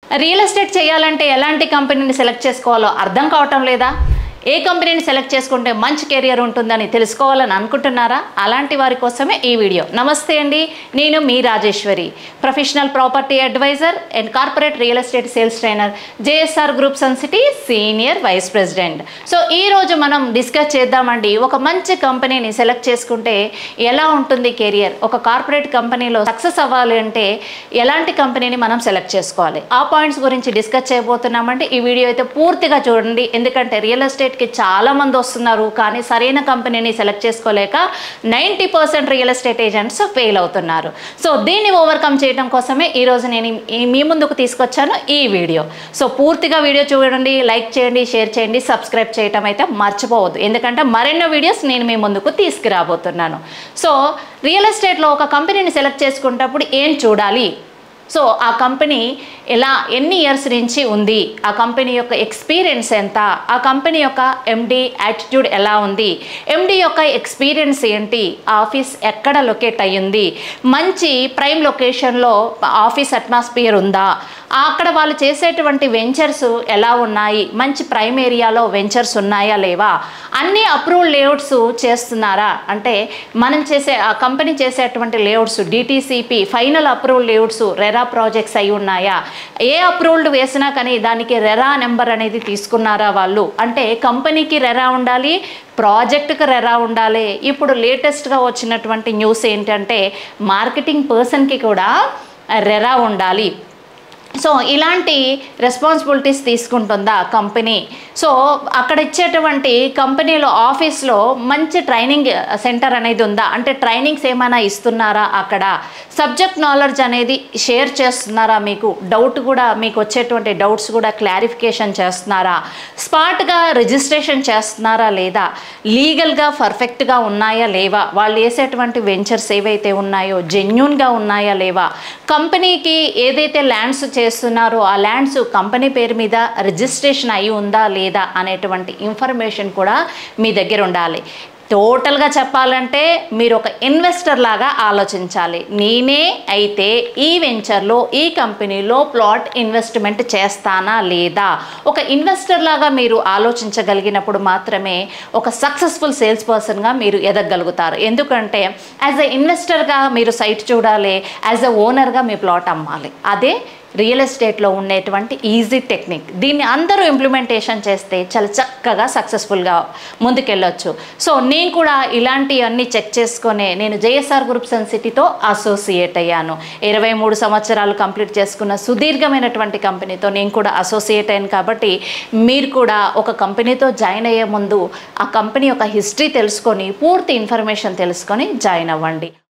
real estate చేయాలంటే ఎలాంటి కంపెనీని సెలెక్ట్ చేసుకోవాలో అర్థం కావటం లేదా ఏ కంపెనీని సెలెక్ట్ చేసుకుంటే మంచి కెరియర్ ఉంటుందని తెలుసుకోవాలని అనుకుంటున్నారా అలాంటి వారి కోసమే ఈ వీడియో నమస్తే అండి నేను మీ Rajeshwari professional property advisor and corporate real estate sales trainer J S R group Sun City senior vice president so ఈ రోజు మనం డిస్కస్ చేద్దామండి ఒక మంచి కంపెనీని సెలెక్ట్ చేసుకుంటే ఎలా ఉంటుంది కెరియర్ ఒక కార్పొరేట్ కంపెనీలో సక్సెస్ అవ్వాలి అంటే ఎలాంటి కంపెనీని మనం సెలెక్ట్ చేసుకోవాలి ఆ పాయింట్స్ గురించి డిస్కస్ చేయబోతున్నామండి ఈ వీడియో అయితే పూర్తిగా చూడండి ఎందుకంటే రియల్ ఎస్టేట్కి చాలా మంది వస్తున్నారు కానీ సరైన కంపెనీని సెలెక్ట్ చేసుకోలేక ninety percent real estate agents fail అవుతున్నారు సో దీన్ని ఓవర్కమ్ చేయడం కోసమే ఈరోజు నేను ఈ- మీ ముందుకు తీసుకొచ్చాను ఈ వీడియో సో పూర్తిగా వీడియో చూడండి లైక్ చేయండి షేర్ చేయండి సబ్స్క్రైబ్ చేయటం అయితే మర్చిపోవద్దు ఎందుకంటే మరెన్నో వీడియోస్ నేను మీ ముందుకు తీసుకురాబోతున్నాను సో రియల్ ఎస్టేట్లో ఒక కంపెనీని సెలెక్ట్ చేసుకునేటప్పుడు ఏం చూడాలి సో ఆ కంపెనీ ఎలా ఎన్ని ఇయర్స్ నుంచి ఉంది ఆ కంపెనీ యొక్క ఎక్స్పీరియన్స్ ఎంత ఆ కంపెనీ యొక్క ఎండి యాటిట్యూడ్ ఎలా ఉంది ఎండి యొక్క ఎక్స్పీరియన్స్ ఏంటి ఆ ఆఫీస్ ఎక్కడ లొకేట్ అయ్యింది మంచి ప్రైమ్ లొకేషన్లో ఆఫీస్ అట్మాస్ఫియర్ ఉందా అక్కడ వాళ్ళు చేసేటువంటి వెంచర్స్ ఎలా ఉన్నాయి మంచి ప్రైమ్ ఏరియాలో వెంచర్స్ ఉన్నాయా లేవా అన్ని అప్రూవ్డ్ లేఅవుట్స్ చేస్తున్నారా అంటే మనం చేసే ఆ కంపెనీ చేసేటువంటి layouts DTCP final approved layouts RERA projects అయి ఉన్నాయా ఏ అప్రూవ్డ్ వేసినా కానీ దానికి రెరా నెంబర్ అనేది తీసుకున్నారా వాళ్ళు అంటే కంపెనీకి రెరా ఉండాలి ప్రాజెక్టుకి రెరా ఉండాలి ఇప్పుడు లేటెస్ట్గా వచ్చినటువంటి న్యూస్ ఏంటంటే మార్కెటింగ్ పర్సన్కి కూడా రెరా ఉండాలి సో ఇలాంటి రెస్పాన్సిబిలిటీస్ తీసుకుంటుందా కంపెనీ సో అక్కడ ఇచ్చేటువంటి కంపెనీలో ఆఫీస్లో మంచి ట్రైనింగ్ సెంటర్ అనేది ఉందా అంటే ట్రైనింగ్స్ ఏమైనా ఇస్తున్నారా అక్కడ సబ్జెక్ట్ నాలెడ్జ్ అనేది షేర్ చేస్తున్నారా మీకు డౌట్ కూడా మీకు వచ్చేటువంటి డౌట్స్ కూడా క్లారిఫికేషన్ చేస్తున్నారా స్పాట్గా రిజిస్ట్రేషన్ చేస్తున్నారా లేదా లీగల్గా పర్ఫెక్ట్గా ఉన్నాయా లేవా వాళ్ళు వేసేటువంటి వెంచర్స్ ఏవైతే ఉన్నాయో జెన్యున్గా ఉన్నాయా లేవా కంపెనీకి ఏదైతే ల్యాండ్స్ చేస్తున్నారో ఆ ల్యాండ్స్ కంపెనీ పేరు మీద రిజిస్ట్రేషన్ అయి ఉందా లేదా అనేటువంటి ఇన్ఫర్మేషన్ కూడా మీ దగ్గర ఉండాలి టోటల్గా చెప్పాలంటే మీరు ఒక ఇన్వెస్టర్ లాగా ఆలోచించాలి నేనే అయితే ఈ వెంచర్లో ఈ కంపెనీలో ప్లాట్ ఇన్వెస్ట్మెంట్ చేస్తానా లేదా ఒక ఇన్వెస్టర్ లాగా మీరు ఆలోచించగలిగినప్పుడు మాత్రమే ఒక సక్సెస్ఫుల్ సేల్స్ పర్సన్గా మీరు ఎదగలుగుతారు ఎందుకంటే యాజ్ ఎ ఇన్వెస్టర్గా మీరు సైట్ చూడాలి యాజ్ ఎ ఓనర్గా మీ ప్లాట్ అమ్మాలి అదే రియల్ ఎస్టేట్లో ఉండేటువంటి ఈజీ టెక్నిక్ దీన్ని అందరూ ఇంప్లిమెంటేషన్ చేస్తే చాలా చక్కగా సక్సెస్ఫుల్గా ముందుకెళ్ళొచ్చు సో నేను కూడా ఇలాంటివన్నీ చెక్ చేసుకొని నేను జేఎస్ఆర్ గ్రూప్స్ అండ్ సిటీతో అసోసియేట్ అయ్యాను ఇరవై మూడు సంవత్సరాలు కంప్లీట్ చేసుకున్న సుదీర్ఘమైనటువంటి కంపెనీతో నేను కూడా అసోసియేట్ అయ్యాను కాబట్టి మీరు కూడా ఒక కంపెనీతో జాయిన్ అయ్యే ముందు ఆ కంపెనీ యొక్క హిస్టరీ తెలుసుకొని పూర్తి ఇన్ఫర్మేషన్ తెలుసుకొని జాయిన్ అవ్వండి